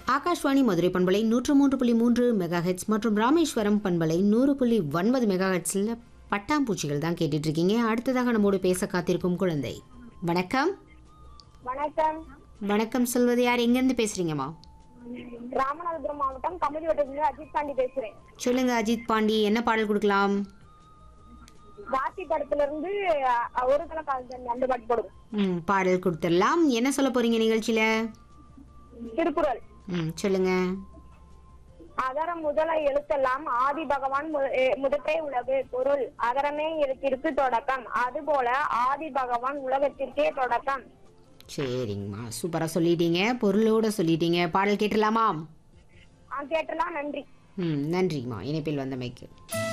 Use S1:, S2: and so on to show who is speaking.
S1: ஆகாஷ்வாணி மதுரை பண்பலை நூற்று மூன்று புள்ளி மூன்று மெகா ஹெட்ஸ் மற்றும் ராமேஸ்வரம் பண்பலை நூறு புள்ளி ஒன்பது மெகா ஹெட்ஸில் பட்டாம்பூச்சிகள் தான் கேட்டுட்டு இருக்கீங்க அடுத்ததாக நம்மோடு பேச காத்திருக்கும் குழந்தை வணக்கம்
S2: வணக்கம்
S1: வணக்கம் சொல்வது யார் எங்கேருந்து பேசுறீங்கம்மா
S2: ராமநாதபுரம் மாவட்டம் கமிதி வட்டத்திலிருந்து அஜித் பாண்டி பேசுறேன்
S1: சொல்லுங்க அஜித் பாண்டி என்ன பாடல் கொடுக்கலாம்
S2: வாசி படத்துல இருந்து அ, ஒரு தலை காதல் அந்த பாட்டு போடுது
S1: ம் பாடல் கொடுத்துடலாம் என்ன சொல்ல போறீங்க நிகழ்ச்சியில
S2: திருக்குறள்
S1: ம் சொல்லுங்க
S2: அகர முதல எழுத்தெல்லாம் ஆதி பகவான் மு- எ, முதற்றே உலகு பொருள் அகரமே எழுத்திற்கு தொடக்கம் அதுபோல ஆதி பகவான் உலகத்திற்கே தொடக்கம்
S1: சரிங்கம்மா சூப்பராக சொல்லிட்டீங்க பொருளோட சொல்லிட்டீங்க பாடல் கேட்டுடலாமா
S2: ஆ, கேட்டலாம் நன்றி
S1: ம் நன்றிங்கம்மா இணைப்பில் வந்தமைக்கு